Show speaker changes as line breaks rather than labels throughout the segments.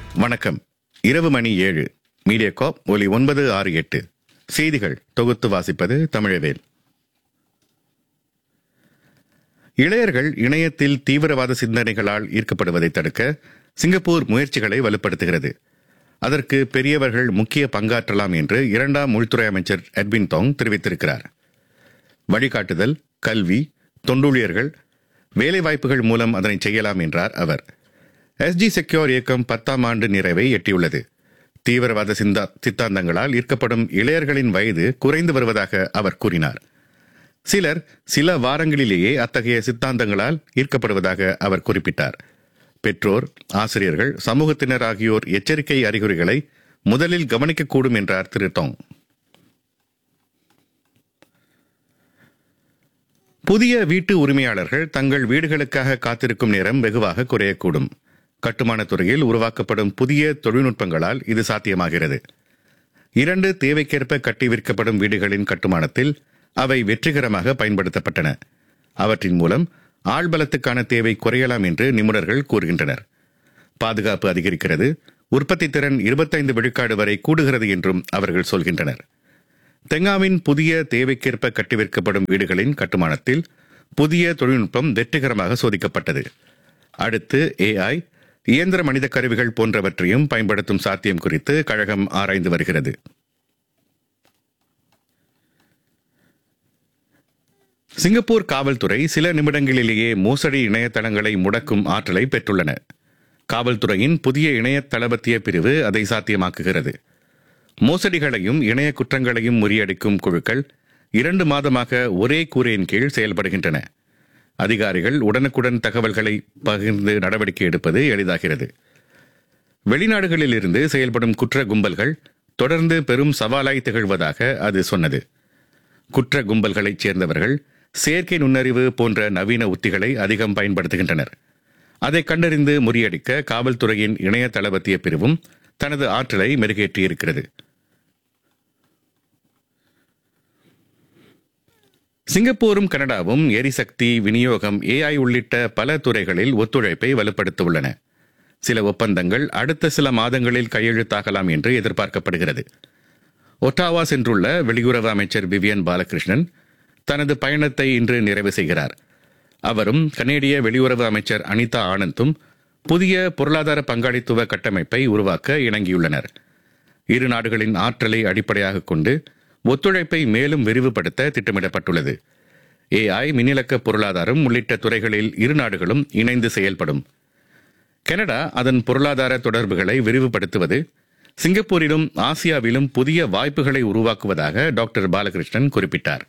வணக்கம் இரவு மணி ஏழு மீடியா காப் ஒலி ஒன்பது ஆறு எட்டு செய்திகள் தொகுத்து வாசிப்பது தமிழவேல் இளையர்கள் இணையத்தில் தீவிரவாத சிந்தனைகளால் ஈர்க்கப்படுவதை தடுக்க சிங்கப்பூர் முயற்சிகளை வலுப்படுத்துகிறது அதற்கு பெரியவர்கள் முக்கிய பங்காற்றலாம் என்று இரண்டாம் உள்துறை அமைச்சர் எட்வின் தாங் தெரிவித்திருக்கிறார் வழிகாட்டுதல் கல்வி தொண்டூழியர்கள் வேலைவாய்ப்புகள் மூலம் அதனை செய்யலாம் என்றார் அவர் எஸ்ஜி செக்யூர் இயக்கம் பத்தாம் ஆண்டு நிறைவை எட்டியுள்ளது தீவிரவாத சிந்தா சித்தாந்தங்களால் ஈர்க்கப்படும் இளையர்களின் வயது குறைந்து வருவதாக அவர் கூறினார் சிலர் சில வாரங்களிலேயே அத்தகைய சித்தாந்தங்களால் ஈர்க்கப்படுவதாக அவர் குறிப்பிட்டார் பெற்றோர் ஆசிரியர்கள் சமூகத்தினர் ஆகியோர் எச்சரிக்கை அறிகுறிகளை முதலில் கவனிக்கக்கூடும் என்றார் திரு டோங் புதிய வீட்டு உரிமையாளர்கள் தங்கள் வீடுகளுக்காக காத்திருக்கும் நேரம் வெகுவாக குறையக்கூடும் கட்டுமானத் துறையில் உருவாக்கப்படும் புதிய தொழில்நுட்பங்களால் இது சாத்தியமாகிறது இரண்டு தேவைக்கேற்ப கட்டி விற்கப்படும் வீடுகளின் கட்டுமானத்தில் அவை வெற்றிகரமாக பயன்படுத்தப்பட்டன அவற்றின் மூலம் ஆள்பலத்துக்கான தேவை குறையலாம் என்று நிபுணர்கள் கூறுகின்றனர் பாதுகாப்பு அதிகரிக்கிறது உற்பத்தி திறன் இருபத்தைந்து விழுக்காடு வரை கூடுகிறது என்றும் அவர்கள் சொல்கின்றனர் தெங்காவின் புதிய தேவைக்கேற்ப கட்டி விற்கப்படும் வீடுகளின் கட்டுமானத்தில் புதிய தொழில்நுட்பம் வெற்றிகரமாக சோதிக்கப்பட்டது அடுத்து ஏஐ இயந்திர மனித கருவிகள் போன்றவற்றையும் பயன்படுத்தும் சாத்தியம் குறித்து கழகம் ஆராய்ந்து வருகிறது சிங்கப்பூர் காவல்துறை சில நிமிடங்களிலேயே மோசடி இணையதளங்களை முடக்கும் ஆற்றலை பெற்றுள்ளன காவல்துறையின் புதிய இணைய தளபத்திய பிரிவு அதை சாத்தியமாக்குகிறது மோசடிகளையும் இணைய குற்றங்களையும் முறியடிக்கும் குழுக்கள் இரண்டு மாதமாக ஒரே கூரையின் கீழ் செயல்படுகின்றன அதிகாரிகள் உடனுக்குடன் தகவல்களை பகிர்ந்து நடவடிக்கை எடுப்பது எளிதாகிறது வெளிநாடுகளில் இருந்து செயல்படும் குற்ற கும்பல்கள் தொடர்ந்து பெரும் சவாலாய் திகழ்வதாக அது சொன்னது குற்ற கும்பல்களைச் சேர்ந்தவர்கள் செயற்கை நுண்ணறிவு போன்ற நவீன உத்திகளை அதிகம் பயன்படுத்துகின்றனர் அதை கண்டறிந்து முறியடிக்க காவல்துறையின் இணைய தளபத்திய பிரிவும் தனது ஆற்றலை மெருகேற்றியிருக்கிறது சிங்கப்பூரும் கனடாவும் எரிசக்தி விநியோகம் ஏஐ உள்ளிட்ட பல துறைகளில் ஒத்துழைப்பை வலுப்படுத்த சில ஒப்பந்தங்கள் அடுத்த சில மாதங்களில் கையெழுத்தாகலாம் என்று எதிர்பார்க்கப்படுகிறது ஒட்டாவா சென்றுள்ள வெளியுறவு அமைச்சர் விவியன் பாலகிருஷ்ணன் தனது பயணத்தை இன்று நிறைவு செய்கிறார் அவரும் கனேடிய வெளியுறவு அமைச்சர் அனிதா ஆனந்தும் புதிய பொருளாதார பங்காளித்துவ கட்டமைப்பை உருவாக்க இணங்கியுள்ளனர் இரு நாடுகளின் ஆற்றலை அடிப்படையாக கொண்டு ஒத்துழைப்பை மேலும் விரிவுபடுத்த திட்டமிடப்பட்டுள்ளது ஏஐ மின்னிலக்க பொருளாதாரம் உள்ளிட்ட துறைகளில் இரு நாடுகளும் இணைந்து செயல்படும் கனடா அதன் பொருளாதார தொடர்புகளை விரிவுபடுத்துவது சிங்கப்பூரிலும் ஆசியாவிலும் புதிய வாய்ப்புகளை உருவாக்குவதாக டாக்டர் பாலகிருஷ்ணன் குறிப்பிட்டார்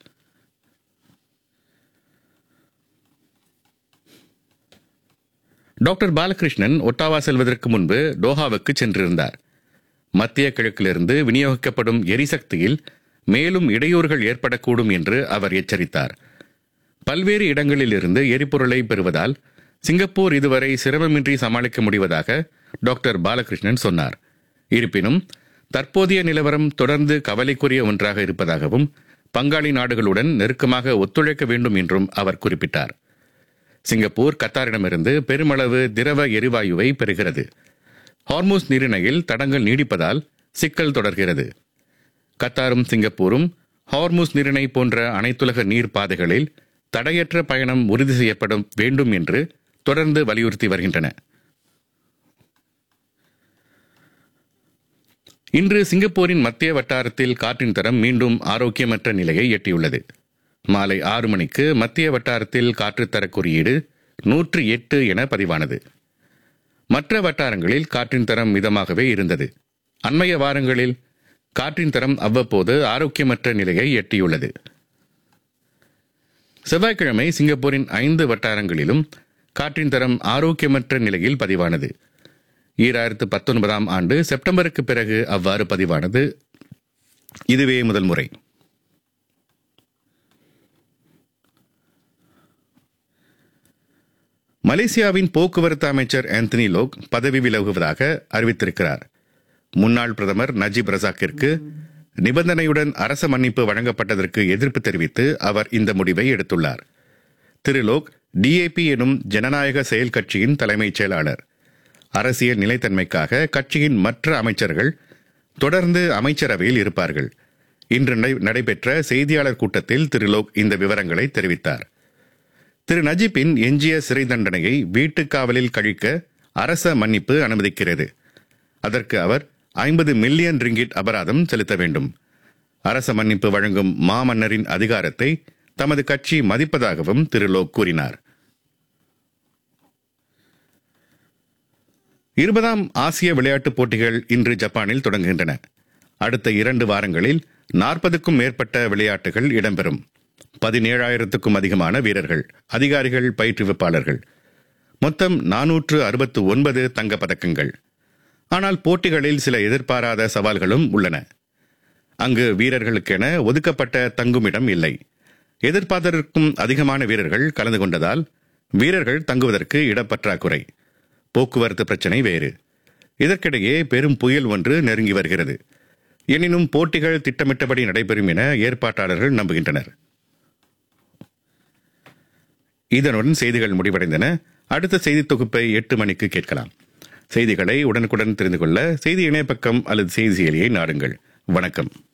டாக்டர் பாலகிருஷ்ணன் ஒட்டாவா செல்வதற்கு முன்பு டோஹாவுக்கு சென்றிருந்தார் மத்திய கிழக்கிலிருந்து விநியோகிக்கப்படும் எரிசக்தியில் மேலும் இடையூறுகள் ஏற்படக்கூடும் என்று அவர் எச்சரித்தார் பல்வேறு இடங்களிலிருந்து எரிபொருளை பெறுவதால் சிங்கப்பூர் இதுவரை சிரமமின்றி சமாளிக்க முடிவதாக டாக்டர் பாலகிருஷ்ணன் சொன்னார் இருப்பினும் தற்போதைய நிலவரம் தொடர்ந்து கவலைக்குரிய ஒன்றாக இருப்பதாகவும் பங்காளி நாடுகளுடன் நெருக்கமாக ஒத்துழைக்க வேண்டும் என்றும் அவர் குறிப்பிட்டார் சிங்கப்பூர் கத்தாரிடமிருந்து பெருமளவு திரவ எரிவாயுவை பெறுகிறது ஹார்மோஸ் நீரிணையில் தடங்கள் நீடிப்பதால் சிக்கல் தொடர்கிறது கத்தாரும் சிங்கப்பூரும் ஹார்மூஸ் நீரிணை போன்ற அனைத்துலக நீர் பாதைகளில் தடையற்ற பயணம் உறுதி செய்யப்பட வேண்டும் என்று தொடர்ந்து வலியுறுத்தி வருகின்றன இன்று சிங்கப்பூரின் மத்திய வட்டாரத்தில் காற்றின் தரம் மீண்டும் ஆரோக்கியமற்ற நிலையை எட்டியுள்ளது மாலை ஆறு மணிக்கு மத்திய வட்டாரத்தில் காற்றுத்தர குறியீடு நூற்று எட்டு என பதிவானது மற்ற வட்டாரங்களில் காற்றின் தரம் மிதமாகவே இருந்தது அண்மைய வாரங்களில் காற்றின் தரம் அவ்வப்போது ஆரோக்கியமற்ற நிலையை எட்டியுள்ளது செவ்வாய்க்கிழமை சிங்கப்பூரின் ஐந்து வட்டாரங்களிலும் காற்றின் தரம் ஆரோக்கியமற்ற நிலையில் பதிவானது ஈராயிரத்து பத்தொன்பதாம் ஆண்டு செப்டம்பருக்கு பிறகு அவ்வாறு பதிவானது இதுவே முதல் முறை மலேசியாவின் போக்குவரத்து அமைச்சர் ஆந்தனி லோக் பதவி விலகுவதாக அறிவித்திருக்கிறார் முன்னாள் பிரதமர் நஜீப் ரசாக்கிற்கு நிபந்தனையுடன் அரச மன்னிப்பு வழங்கப்பட்டதற்கு எதிர்ப்பு தெரிவித்து அவர் இந்த முடிவை எடுத்துள்ளார் திரு லோக் டிஏபி எனும் ஜனநாயக செயல் கட்சியின் தலைமைச் செயலாளர் அரசியல் நிலைத்தன்மைக்காக கட்சியின் மற்ற அமைச்சர்கள் தொடர்ந்து அமைச்சரவையில் இருப்பார்கள் இன்று நடை- நடைபெற்ற செய்தியாளர் கூட்டத்தில் திரு லோக் இந்த விவரங்களை தெரிவித்தார் திரு நஜீப்பின் எஞ்சிய சிறை தண்டனையை வீட்டுக் காவலில் கழிக்க அரச மன்னிப்பு அனுமதிக்கிறது அதற்கு அவர் ஐம்பது மில்லியன் ரிங்கிட் அபராதம் செலுத்த வேண்டும் அரச மன்னிப்பு வழங்கும் மாமன்னரின் அதிகாரத்தை தமது கட்சி மதிப்பதாகவும் திரு லோக் கூறினார் இருபதாம் ஆசிய விளையாட்டுப் போட்டிகள் இன்று ஜப்பானில் தொடங்குகின்றன அடுத்த இரண்டு வாரங்களில் நாற்பதுக்கும் மேற்பட்ட விளையாட்டுகள் இடம்பெறும் பதினேழாயிரத்துக்கும் அதிகமான வீரர்கள் அதிகாரிகள் பயிற்றுவிப்பாளர்கள் மொத்தம் நானூற்று அறுபத்து ஒன்பது தங்கப் பதக்கங்கள் ஆனால் போட்டிகளில் சில எதிர்பாராத சவால்களும் உள்ளன அங்கு வீரர்களுக்கென ஒதுக்கப்பட்ட தங்குமிடம் இல்லை எதிர்பார்த்ததற்கும் அதிகமான வீரர்கள் கலந்து கொண்டதால் வீரர்கள் தங்குவதற்கு இடப்பற்றாக்குறை போக்குவரத்து பிரச்சனை வேறு இதற்கிடையே பெரும் புயல் ஒன்று நெருங்கி வருகிறது எனினும் போட்டிகள் திட்டமிட்டபடி நடைபெறும் என ஏற்பாட்டாளர்கள் நம்புகின்றனர் இதனுடன் செய்திகள் முடிவடைந்தன அடுத்த செய்தி தொகுப்பை எட்டு மணிக்கு கேட்கலாம் செய்திகளை உடனுக்குடன் தெரிந்து கொள்ள செய்தி இணையப்பக்கம் அல்லது செய்தி செயலியை நாடுங்கள் வணக்கம்